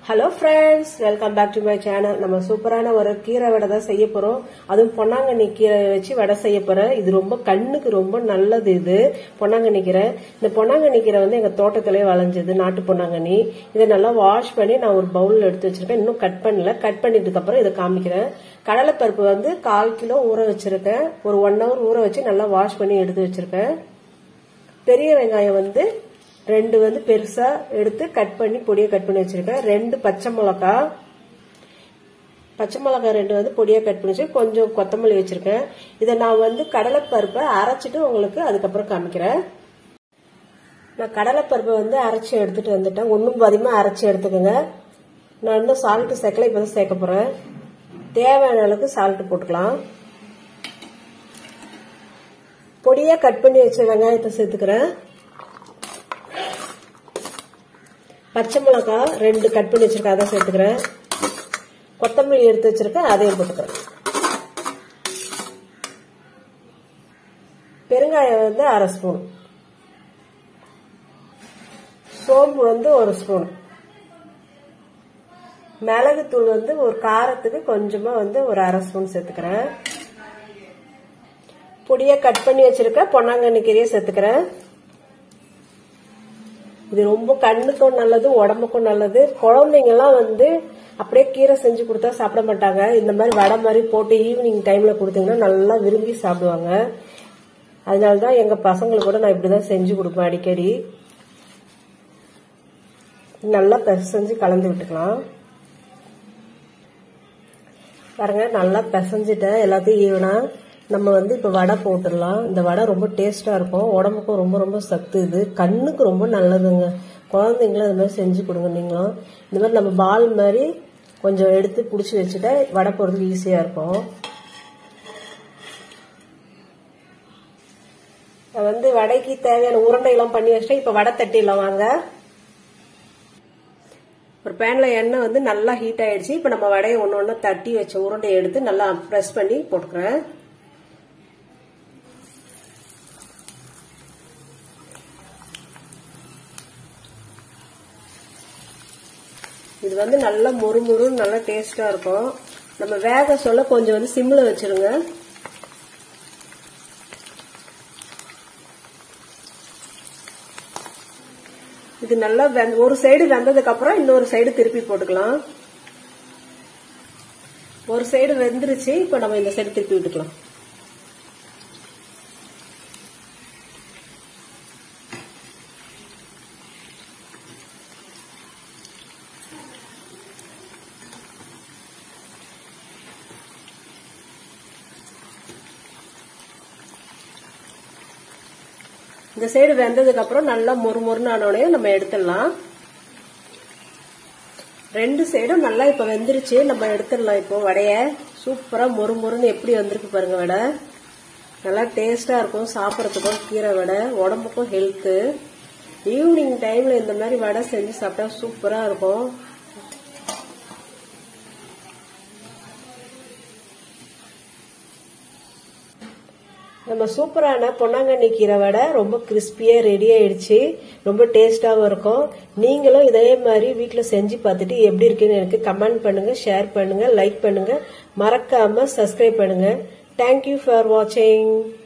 hello friends welcome back to my channel நம்ம சூப்பரான ஒரு கீரை வடை தான் செய்ய போறோம் அதுவும் பொன்னாங்கண்ணி கீரை வச்சு வடை செய்ய போறேன் இது ரொம்ப கண்ணுக்கு ரொம்ப நல்லது இது பொன்னாங்கண்ணி கீரை இந்த பொன்னாங்கண்ணி கீரை வந்து எங்க தோட்டத்திலே விளைஞ்சது நாட்டு பொன்னாங்கண்ணி இதை நல்லா வாஷ் பண்ணி நான் ஒரு பவுல் எடுத்து வச்சிருக்கேன் இன்னும் கட் பண்ணல கட் பண்ணிட்டதுக்கு அப்புறம் இதை காமிக்கிறேன் கடலைப்பருப்பு வந்து கால் கிலோ ஊற வச்சிருக்கேன் ஒரு ஒன் ஹவர் ஊற வச்சு நல்லா வாஷ் பண்ணி எடுத்து வச்சிருக்கேன் பெரிய வெங்காயம் வந்து ரெண்டு வந்து பெருசா எடுத்து கட் பண்ணி பொடியை கட் பண்ணி வச்சிருக்கேன் ரெண்டு பச்சை மிளகா பச்சை மிளகா ரெண்டு வந்து பொடியா கட் பண்ணி வச்சு கொஞ்சம் கொத்தமல்லி வச்சிருக்கேன் இதை நான் வந்து கடலைப்பருப்பை அரைச்சிட்டு உங்களுக்கு அதுக்கப்புறம் காமிக்கிறேன் நான் கடலைப்பருப்பை வந்து அரைச்சி எடுத்துட்டு வந்துட்டேன் ஒன்றும் பாதியமாக அரைச்சி எடுத்துக்கோங்க நான் இன்னும் சால்ட்டு சேர்க்கல இப்போ தான் சேர்க்க போகிறேன் தேவையான அளவுக்கு சால்ட்டு போட்டுக்கலாம் பொடியாக கட் பண்ணி வச்ச வெங்காயத்தை சேர்த்துக்கிறேன் பச்சை மிளகா ரெண்டு கட் பண்ணி வச்சிருக்கேன் அதை சேர்த்துக்கிறேன் கொத்தமல்லி எடுத்து வச்சிருக்கேன் அதையும் போட்டுக்கிறேன் பெருங்காயம் வந்து அரை ஸ்பூன் சோம்பு வந்து ஒரு ஸ்பூன் மிளகுத்தூள் வந்து ஒரு காரத்துக்கு கொஞ்சமா வந்து ஒரு அரை ஸ்பூன் சேர்த்துக்கிறேன் பொடியா கட் பண்ணி வச்சிருக்க பொன்னாங்கண்ணி கீரையை சேர்த்துக்கிறேன் இது ரொம்ப கண்ணுக்கும் நல்லது உடம்புக்கும் நல்லது குழந்தைங்கலாம் வந்து அப்படியே கீரை செஞ்சு கொடுத்தா சாப்பிட மாட்டாங்க இந்த மாதிரி வடை மாதிரி போட்டு ஈவினிங் டைம்ல கொடுத்தீங்கன்னா நல்லா விரும்பி சாப்பிடுவாங்க அதனால தான் எங்க பசங்களுக்கு கூட நான் இப்படிதான் செஞ்சு கொடுப்பேன் அடிக்கடி நல்லா பிசைஞ்சு கலந்து விட்டுக்கலாம் பாருங்க நல்லா பிசைஞ்சிட்டேன் எல்லாத்தையும் ஈவனா நம்ம வந்து இப்போ வடை போட்டுடலாம் இந்த வடை ரொம்ப டேஸ்ட்டாக இருக்கும் உடம்புக்கும் ரொம்ப ரொம்ப சத்து இது கண்ணுக்கு ரொம்ப நல்லதுங்க குழந்தைங்களும் அது மாதிரி செஞ்சு கொடுங்க நீங்களும் இந்த மாதிரி நம்ம பால் மாதிரி கொஞ்சம் எடுத்து பிடிச்சி வச்சுட்டா வடை போடுறதுக்கு ஈஸியாக இருக்கும் நான் வந்து வடைக்கு தேவையான உருண்டையெல்லாம் பண்ணி வச்சுட்டேன் இப்போ வடை தட்டிடலாம் வாங்க ஒரு பேன்ல எண்ணெய் வந்து நல்லா ஹீட் ஆயிடுச்சு இப்போ நம்ம வடையை ஒன்று ஒன்று தட்டி வச்ச உருண்டையை எடுத்து நல்லா ப்ரெஸ் பண்ணி போட்டுக்கிறேன் இது வந்து நல்லா மொறுமொறுன்னு நல்லா டேஸ்டா இருக்கும் நம்ம வேக சொல்ல கொஞ்சம் வந்து சிம்ல வச்சிருங்க இது நல்லா ஒரு சைடு வெந்ததுக்கு அப்புறம் இன்னொரு சைடு திருப்பி போட்டுக்கலாம் ஒரு சைடு வெந்துருச்சு இப்ப நம்ம இந்த சைடு திருப்பி விட்டுக்கலாம் இந்த சைடு வெந்ததுக்கு அப்புறம் நல்லா மொறு மொறுன்னு ஆனோடனே நம்ம எடுத்துடலாம் ரெண்டு சைடும் நல்லா இப்ப வெந்துருச்சு நம்ம எடுத்துடலாம் இப்போ வடைய சூப்பரா மொறு மொறுன்னு எப்படி வந்திருக்கு பாருங்க வடை நல்லா டேஸ்டா இருக்கும் சாப்பிடறதுக்கும் கீரை வடை உடம்புக்கும் ஹெல்த்து ஈவினிங் டைம்ல இந்த மாதிரி வடை செஞ்சு சாப்பிட்டா சூப்பரா இருக்கும் நம்ம சூப்பரான பொன்னாங்கண்ணி கீரை வடை ரொம்ப கிறிஸ்பியா ரெடி ஆயிடுச்சு ரொம்ப டேஸ்டாவும் இருக்கும் நீங்களும் இதே மாதிரி வீட்டில் செஞ்சு பார்த்துட்டு எப்படி இருக்குன்னு எனக்கு கமெண்ட் பண்ணுங்க ஷேர் பண்ணுங்க லைக் பண்ணுங்க மறக்காம சப்ஸ்கிரைப் பண்ணுங்க தேங்க்யூ ஃபார் வாட்சிங்